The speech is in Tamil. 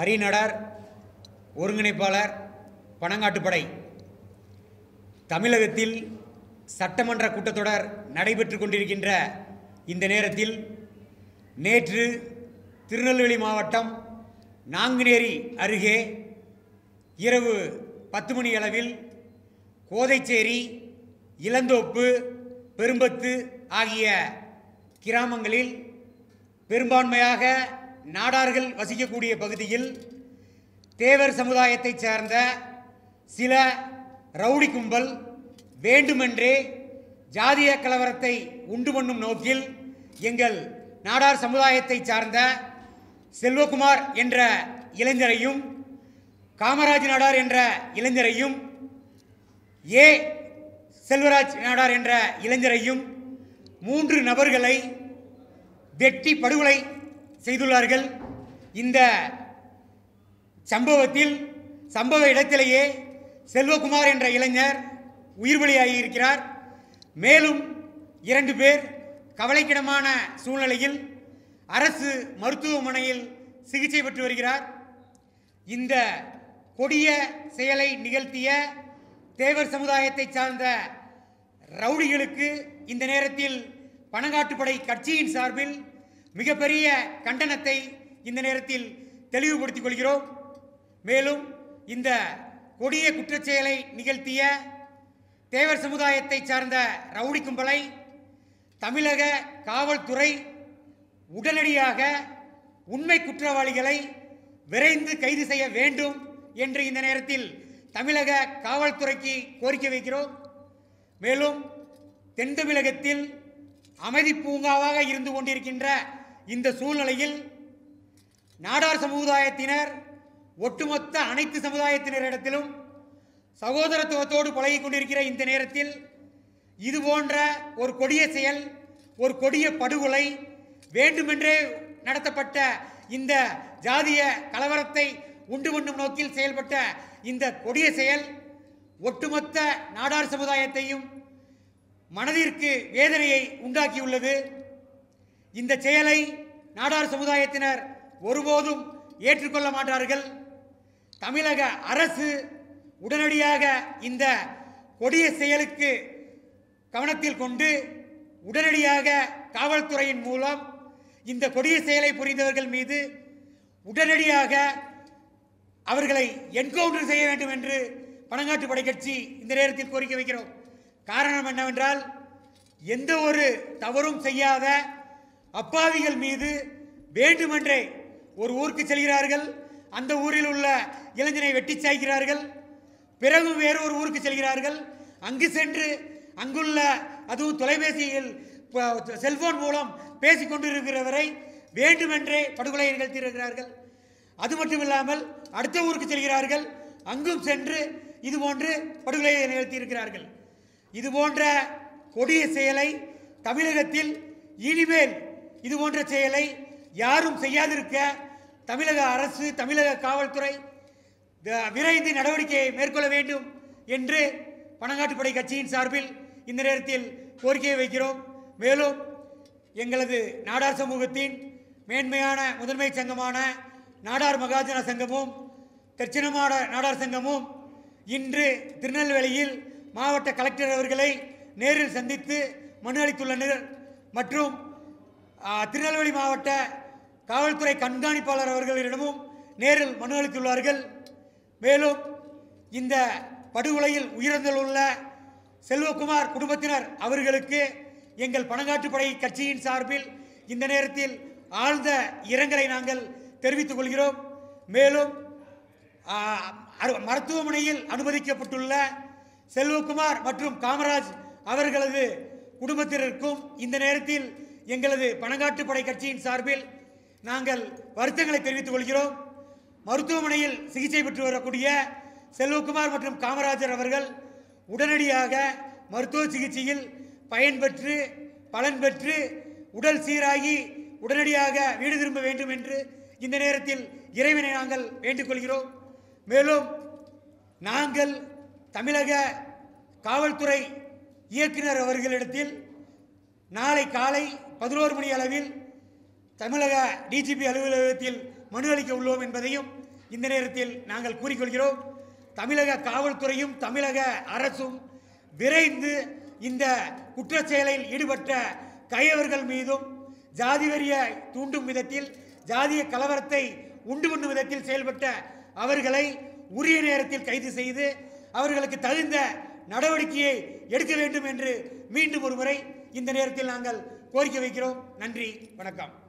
ஹரிநடார் ஒருங்கிணைப்பாளர் பனங்காட்டுப்படை தமிழகத்தில் சட்டமன்ற கூட்டத்தொடர் நடைபெற்று கொண்டிருக்கின்ற இந்த நேரத்தில் நேற்று திருநெல்வேலி மாவட்டம் நாங்குநேரி அருகே இரவு பத்து மணி அளவில் கோதைச்சேரி இளந்தோப்பு பெரும்பத்து ஆகிய கிராமங்களில் பெரும்பான்மையாக நாடார்கள் வசிக்கக்கூடிய பகுதியில் தேவர் சமுதாயத்தைச் சேர்ந்த சில ரவுடி கும்பல் வேண்டுமென்றே ஜாதிய கலவரத்தை உண்டு பண்ணும் நோக்கில் எங்கள் நாடார் சமுதாயத்தைச் சார்ந்த செல்வகுமார் என்ற இளைஞரையும் காமராஜ் நாடார் என்ற இளைஞரையும் ஏ செல்வராஜ் நாடார் என்ற இளைஞரையும் மூன்று நபர்களை வெட்டி படுகொலை செய்துள்ளார்கள் இந்த சம்பவத்தில் சம்பவ இடத்திலேயே செல்வகுமார் என்ற இளைஞர் உயிர் பலியாகியிருக்கிறார் மேலும் இரண்டு பேர் கவலைக்கிடமான சூழ்நிலையில் அரசு மருத்துவமனையில் சிகிச்சை பெற்று வருகிறார் இந்த கொடிய செயலை நிகழ்த்திய தேவர் சமுதாயத்தை சார்ந்த ரவுடிகளுக்கு இந்த நேரத்தில் பணங்காட்டுப்படை கட்சியின் சார்பில் மிகப்பெரிய கண்டனத்தை இந்த நேரத்தில் தெளிவுபடுத்திக் கொள்கிறோம் மேலும் இந்த கொடிய குற்றச்செயலை நிகழ்த்திய தேவர் சமுதாயத்தை சார்ந்த ரவுடி கும்பலை தமிழக காவல்துறை உடனடியாக உண்மை குற்றவாளிகளை விரைந்து கைது செய்ய வேண்டும் என்று இந்த நேரத்தில் தமிழக காவல்துறைக்கு கோரிக்கை வைக்கிறோம் மேலும் தென் தமிழகத்தில் அமைதி பூங்காவாக இருந்து கொண்டிருக்கின்ற இந்த சூழ்நிலையில் நாடார் சமுதாயத்தினர் ஒட்டுமொத்த அனைத்து சமுதாயத்தினரிடத்திலும் சகோதரத்துவத்தோடு பழகிக் கொண்டிருக்கிற இந்த நேரத்தில் இது போன்ற ஒரு கொடிய செயல் ஒரு கொடிய படுகொலை வேண்டுமென்றே நடத்தப்பட்ட இந்த ஜாதிய கலவரத்தை உண்டு பண்ணும் நோக்கில் செயல்பட்ட இந்த கொடிய செயல் ஒட்டுமொத்த நாடார் சமுதாயத்தையும் மனதிற்கு வேதனையை உண்டாக்கியுள்ளது இந்த செயலை நாடார் சமுதாயத்தினர் ஒருபோதும் ஏற்றுக்கொள்ள மாட்டார்கள் தமிழக அரசு உடனடியாக இந்த கொடிய செயலுக்கு கவனத்தில் கொண்டு உடனடியாக காவல்துறையின் மூலம் இந்த கொடிய செயலை புரிந்தவர்கள் மீது உடனடியாக அவர்களை என்கவுண்டர் செய்ய வேண்டும் என்று பணங்காட்டு படை கட்சி இந்த நேரத்தில் கோரிக்கை வைக்கிறோம் காரணம் என்னவென்றால் எந்த ஒரு தவறும் செய்யாத அப்பாவிகள் மீது வேண்டுமென்றே ஒரு ஊருக்கு செல்கிறார்கள் அந்த ஊரில் உள்ள இளைஞனை வெட்டி சாய்க்கிறார்கள் பிறகு வேறு ஒரு ஊருக்கு செல்கிறார்கள் அங்கு சென்று அங்குள்ள அதுவும் தொலைபேசியில் ப- செல்போன் மூலம் பேசிக் கொண்டிருக்கிறவரை வேண்டுமென்றே படுகொலை நிகழ்த்தியிருக்கிறார்கள் அது மட்டும் இல்லாமல் அடுத்த ஊருக்கு செல்கிறார்கள் அங்கும் சென்று இது போன்று படுகொலையை நிகழ்த்தியிருக்கிறார்கள் இது போன்ற கொடிய செயலை தமிழகத்தில் இனிமேல் இது போன்ற செயலை யாரும் செய்யாதிருக்க தமிழக அரசு தமிழக காவல்துறை த- விரைந்து நடவடிக்கையை மேற்கொள்ள வேண்டும் என்று பணங்காட்டுப்படை கட்சியின் சார்பில் இந்த நேரத்தில் கோரிக்கையை வைக்கிறோம் மேலும் எங்களது நாடார் சமூகத்தின் மேன்மையான முதன்மை சங்கமான நாடார் மகாஜன சங்கமும் தெற்சினமாட நாடார் சங்கமும் இன்று திருநெல்வேலியில் மாவட்ட கலெக்டர் அவர்களை நேரில் சந்தித்து மனு அளித்துள்ளனர் மற்றும் ஆ, திருநெல்வேலி மாவட்ட காவல்துறை கண்காணிப்பாளர் அவர்களிடமும் நேரில் மனு அளித்துள்ளார்கள் மேலும் இந்த படுகொலையில் உயிரிழந்துள்ள செல்வகுமார் குடும்பத்தினர் அவர்களுக்கு எங்கள் பணங்காட்டுப்படை கட்சியின் சார்பில் இந்த நேரத்தில் ஆழ்ந்த இரங்கலை நாங்கள் தெரிவித்துக் கொள்கிறோம் மேலும் ஆ, அரு- மருத்துவமனையில் அனுமதிக்கப்பட்டுள்ள செல்வகுமார் மற்றும் காமராஜ் அவர்களது குடும்பத்தினருக்கும் இந்த நேரத்தில் எங்களது பணங்காட்டுப்படை கட்சியின் சார்பில் நாங்கள் வருத்தங்களை தெரிவித்துக் கொள்கிறோம் மருத்துவமனையில் சிகிச்சை பெற்று வரக்கூடிய செல்வகுமார் மற்றும் காமராஜர் அவர்கள் உடனடியாக மருத்துவ சிகிச்சையில் பயன்பெற்று பலன் பெற்று உடல் சீராகி உடனடியாக வீடு திரும்ப வேண்டும் என்று இந்த நேரத்தில் இறைவனை நாங்கள் வேண்டிக்கொள்கிறோம் மேலும் நாங்கள் தமிழக காவல்துறை இயக்குனர் அவர்களிடத்தில் நாளை காலை பதினோரு மணி அளவில் தமிழக டிஜிபி அலுவலகத்தில் மனு அளிக்க உள்ளோம் என்பதையும் இந்த நேரத்தில் நாங்கள் கூறிக்கொள்கிறோம் தமிழக காவல்துறையும் தமிழக அரசும் விரைந்து இந்த குற்றச் செயலில் ஈடுபட்ட கையவர்கள் மீதும் ஜாதி வெறியை தூண்டும் விதத்தில் ஜாதிய கலவரத்தை உண்டு பண்ணும் விதத்தில் செயல்பட்ட அவர்களை உரிய நேரத்தில் கைது செய்து அவர்களுக்கு தகுந்த நடவடிக்கையை எடுக்க வேண்டும் என்று மீண்டும் ஒருமுறை இந்த நேரத்தில் நாங்கள் கோரிக்கை வைக்கிறோம் நன்றி வணக்கம்